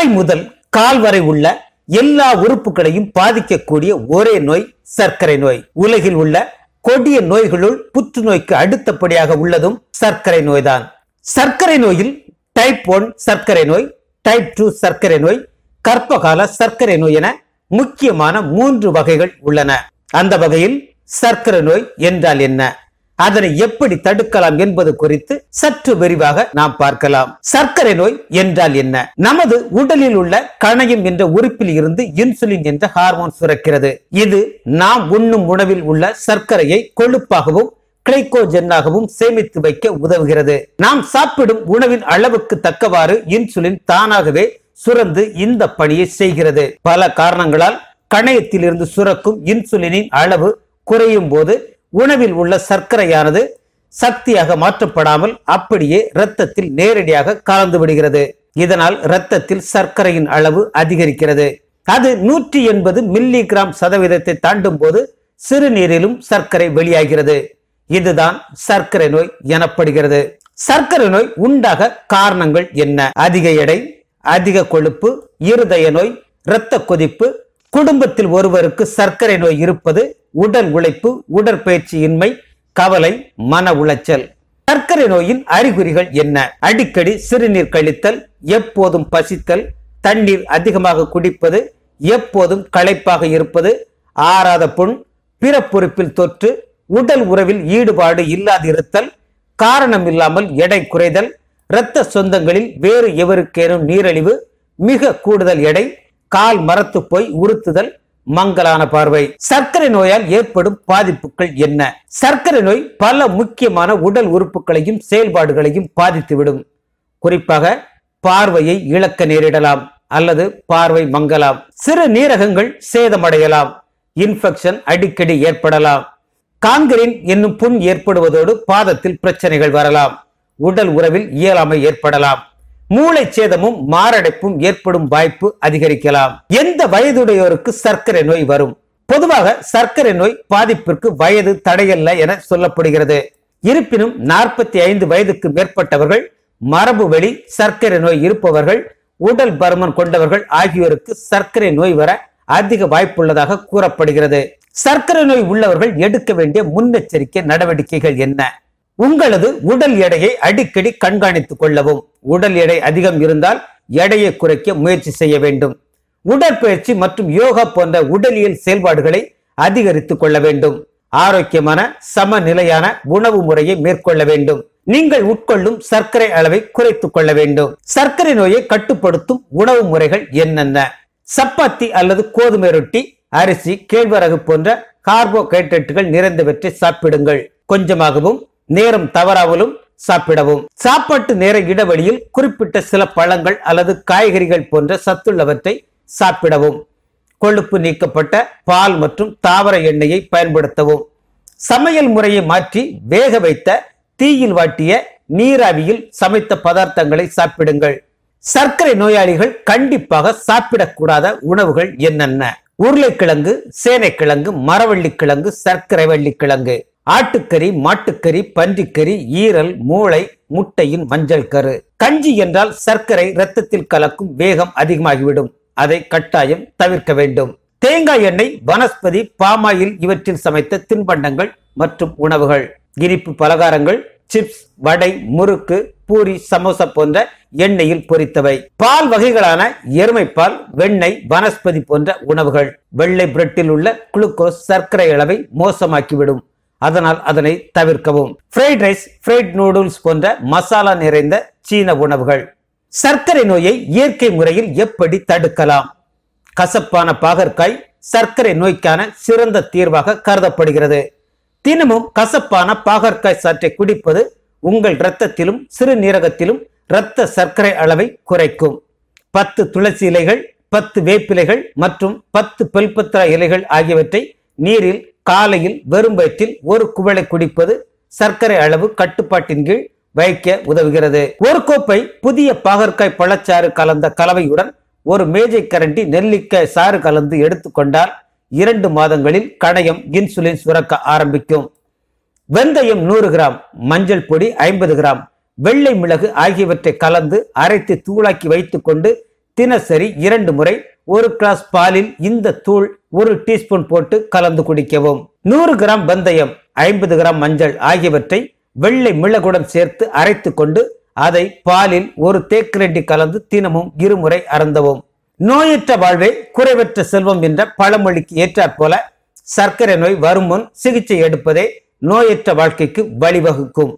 முதல் கால் வரை உள்ள எல்லா உறுப்புகளையும் பாதிக்கக்கூடிய ஒரே நோய் சர்க்கரை நோய் உலகில் உள்ள கொடிய நோய்களுள் புற்றுநோய்க்கு அடுத்தபடியாக உள்ளதும் சர்க்கரை நோய்தான் சர்க்கரை நோயில் டைப் ஒன் சர்க்கரை நோய் டைப் டூ சர்க்கரை நோய் கர்ப்பகால சர்க்கரை நோய் என முக்கியமான மூன்று வகைகள் உள்ளன அந்த வகையில் சர்க்கரை நோய் என்றால் என்ன அதனை எப்படி தடுக்கலாம் என்பது குறித்து சற்று விரிவாக நாம் பார்க்கலாம் சர்க்கரை நோய் என்றால் என்ன நமது உடலில் உள்ள கணையம் என்ற உறுப்பில் இருந்து இன்சுலின் என்ற ஹார்மோன் சுரக்கிறது இது நாம் உண்ணும் உணவில் உள்ள சர்க்கரையை கொழுப்பாகவும் கிளைகோஜென்னாகவும் சேமித்து வைக்க உதவுகிறது நாம் சாப்பிடும் உணவின் அளவுக்கு தக்கவாறு இன்சுலின் தானாகவே சுரந்து இந்த பணியை செய்கிறது பல காரணங்களால் கணையத்தில் இருந்து சுரக்கும் இன்சுலினின் அளவு குறையும் போது உணவில் உள்ள சர்க்கரையானது சக்தியாக மாற்றப்படாமல் அப்படியே இரத்தத்தில் நேரடியாக கலந்து விடுகிறது இதனால் இரத்தத்தில் சர்க்கரையின் அளவு அதிகரிக்கிறது அது நூற்றி எண்பது மில்லி கிராம் சதவீதத்தை தாண்டும் போது சிறுநீரிலும் சர்க்கரை வெளியாகிறது இதுதான் சர்க்கரை நோய் எனப்படுகிறது சர்க்கரை நோய் உண்டாக காரணங்கள் என்ன அதிக எடை அதிக கொழுப்பு இருதய நோய் இரத்த கொதிப்பு குடும்பத்தில் ஒருவருக்கு சர்க்கரை நோய் இருப்பது உடல் உழைப்பு உடற்பயிற்சியின்மை கவலை மன உளைச்சல் சர்க்கரை நோயின் அறிகுறிகள் என்ன அடிக்கடி சிறுநீர் கழித்தல் எப்போதும் பசித்தல் தண்ணீர் அதிகமாக குடிப்பது எப்போதும் களைப்பாக இருப்பது ஆறாத புண் பிறப்புறுப்பில் தொற்று உடல் உறவில் ஈடுபாடு இல்லாதிருத்தல் காரணம் இல்லாமல் எடை குறைதல் இரத்த சொந்தங்களில் வேறு எவருக்கேனும் நீரழிவு மிக கூடுதல் எடை கால் மரத்து போய் உறுத்துதல் மங்கலான பார்வை சர்க்கரை நோயால் ஏற்படும் பாதிப்புகள் என்ன சர்க்கரை நோய் பல முக்கியமான உடல் உறுப்புகளையும் செயல்பாடுகளையும் பாதித்துவிடும் குறிப்பாக பார்வையை இழக்க நேரிடலாம் அல்லது பார்வை மங்கலாம் சிறு நீரகங்கள் சேதமடையலாம் இன்ஃபெக்ஷன் அடிக்கடி ஏற்படலாம் காங்கிரின் என்னும் புண் ஏற்படுவதோடு பாதத்தில் பிரச்சனைகள் வரலாம் உடல் உறவில் இயலாமை ஏற்படலாம் மூளை சேதமும் மாரடைப்பும் ஏற்படும் வாய்ப்பு அதிகரிக்கலாம் எந்த வயதுடையோருக்கு சர்க்கரை நோய் வரும் பொதுவாக சர்க்கரை நோய் பாதிப்பிற்கு வயது தடையல்ல என சொல்லப்படுகிறது இருப்பினும் நாற்பத்தி ஐந்து வயதுக்கு மேற்பட்டவர்கள் மரபு வழி சர்க்கரை நோய் இருப்பவர்கள் உடல் பருமன் கொண்டவர்கள் ஆகியோருக்கு சர்க்கரை நோய் வர அதிக வாய்ப்புள்ளதாக கூறப்படுகிறது சர்க்கரை நோய் உள்ளவர்கள் எடுக்க வேண்டிய முன்னெச்சரிக்கை நடவடிக்கைகள் என்ன உங்களது உடல் எடையை அடிக்கடி கண்காணித்துக் கொள்ளவும் உடல் எடை அதிகம் இருந்தால் எடையை குறைக்க முயற்சி செய்ய வேண்டும் உடற்பயிற்சி மற்றும் யோகா போன்ற உடலியல் செயல்பாடுகளை அதிகரித்துக் கொள்ள வேண்டும் ஆரோக்கியமான சமநிலையான உணவு முறையை மேற்கொள்ள வேண்டும் நீங்கள் உட்கொள்ளும் சர்க்கரை அளவை குறைத்துக் கொள்ள வேண்டும் சர்க்கரை நோயை கட்டுப்படுத்தும் உணவு முறைகள் என்னென்ன சப்பாத்தி அல்லது கோதுமை ரொட்டி அரிசி கேழ்வரகு போன்ற கார்போஹைட்ரேட்டுகள் நிறைந்தவற்றை சாப்பிடுங்கள் கொஞ்சமாகவும் நேரம் தவறாமலும் சாப்பிடவும் சாப்பாட்டு நேர இடைவெளியில் குறிப்பிட்ட சில பழங்கள் அல்லது காய்கறிகள் போன்ற சத்துள்ளவற்றை சாப்பிடவும் கொழுப்பு நீக்கப்பட்ட பால் மற்றும் தாவர எண்ணெயை பயன்படுத்தவும் சமையல் முறையை மாற்றி வேக வைத்த தீயில் வாட்டிய நீராவியில் சமைத்த பதார்த்தங்களை சாப்பிடுங்கள் சர்க்கரை நோயாளிகள் கண்டிப்பாக சாப்பிடக்கூடாத உணவுகள் என்னென்ன உருளைக்கிழங்கு சேனைக்கிழங்கு மரவள்ளிக்கிழங்கு சர்க்கரை வள்ளிக்கிழங்கு ஆட்டுக்கறி மாட்டுக்கறி பன்றிக்கறி ஈரல் மூளை முட்டையின் மஞ்சள் கரு கஞ்சி என்றால் சர்க்கரை இரத்தத்தில் கலக்கும் வேகம் அதிகமாகிவிடும் அதை கட்டாயம் தவிர்க்க வேண்டும் தேங்காய் எண்ணெய் வனஸ்பதி பாமாயில் இவற்றில் சமைத்த தின்பண்டங்கள் மற்றும் உணவுகள் இனிப்பு பலகாரங்கள் சிப்ஸ் வடை முறுக்கு பூரி சமோசா போன்ற எண்ணெயில் பொரித்தவை பால் வகைகளான எருமைப்பால் வெண்ணெய் வனஸ்பதி போன்ற உணவுகள் வெள்ளை பிரெட்டில் உள்ள குளுக்கோஸ் சர்க்கரை அளவை மோசமாக்கிவிடும் அதனால் அதனை தவிர்க்கவும் ஃப்ரைட் ரைஸ் ஃப்ரைட் நூடுல்ஸ் போன்ற மசாலா நிறைந்த சீன உணவுகள் சர்க்கரை நோயை இயற்கை முறையில் எப்படி தடுக்கலாம் கசப்பான பாகற்காய் சர்க்கரை நோய்க்கான சிறந்த தீர்வாக கருதப்படுகிறது தினமும் கசப்பான பாகற்காய் சாற்றை குடிப்பது உங்கள் இரத்தத்திலும் சிறுநீரகத்திலும் இரத்த சர்க்கரை அளவை குறைக்கும் பத்து துளசி இலைகள் பத்து வேப்பிலைகள் மற்றும் பத்து பெல்பத்ரா இலைகள் ஆகியவற்றை நீரில் காலையில் வெறும் வயிற்றில் ஒரு குவளை குடிப்பது சர்க்கரை அளவு கட்டுப்பாட்டின் கீழ் வைக்க உதவுகிறது ஒரு கோப்பை புதிய பாகற்காய் பழச்சாறு கலந்த கலவையுடன் ஒரு மேஜை கரண்டி நெல்லிக்காய் சாறு கலந்து எடுத்துக்கொண்டால் இரண்டு மாதங்களில் கணையம் இன்சுலின் சுரக்க ஆரம்பிக்கும் வெந்தயம் நூறு கிராம் மஞ்சள் பொடி ஐம்பது கிராம் வெள்ளை மிளகு ஆகியவற்றை கலந்து அரைத்து தூளாக்கி வைத்துக்கொண்டு தினசரி இரண்டு முறை ஒரு கிளாஸ் பாலில் இந்த தூள் ஒரு டீஸ்பூன் போட்டு கலந்து குடிக்கவும் நூறு கிராம் வெந்தயம் ஐம்பது கிராம் மஞ்சள் ஆகியவற்றை வெள்ளை மிளகுடன் சேர்த்து அரைத்து கொண்டு அதை பாலில் ஒரு தேக்கரண்டி கலந்து தினமும் இருமுறை அருந்தவும் நோயற்ற வாழ்வே குறைவற்ற செல்வம் என்ற பழமொழிக்கு ஏற்றாற் போல சர்க்கரை நோய் வரும் முன் சிகிச்சை எடுப்பதே நோயற்ற வாழ்க்கைக்கு வழிவகுக்கும்